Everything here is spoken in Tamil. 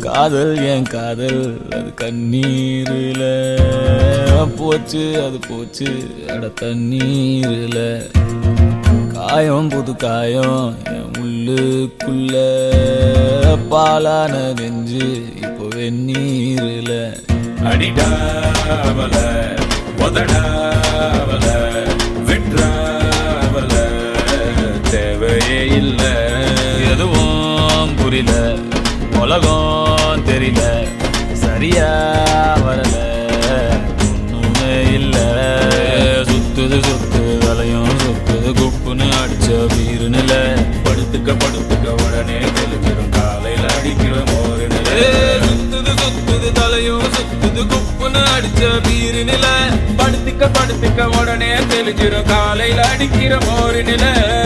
காதல் என் காதல் அது கண்ணீரில் போச்சு அது போச்சு அட தண்ணீரில் காயம் புது காயம் என் உள்ளுக்குள்ள பாலான நெஞ்சு இப்போ வெந்நீரில் அடிடாவல உதடாவல விட்ராவல தேவையே இல்ல எதுவும் புரியல உலகம் தெரியல சரியா வரல ஒண்ணுமே இல்ல சுத்துது சுத்து வலையும் சுத்துது குப்புன்னு அடிச்ச வீரு நில படுத்துக்க படுத்துக்க உடனே தெளிஞ்சிரும் காலையில அடிக்கிற மோரு நிலை சுத்துது சுத்துது தலையும் சுத்துது குப்புன்னு அடிச்ச வீரு நில படுத்துக்க படுத்துக்க உடனே தெளிஞ்சிரும் காலையில அடிக்கிற மோரு நிலை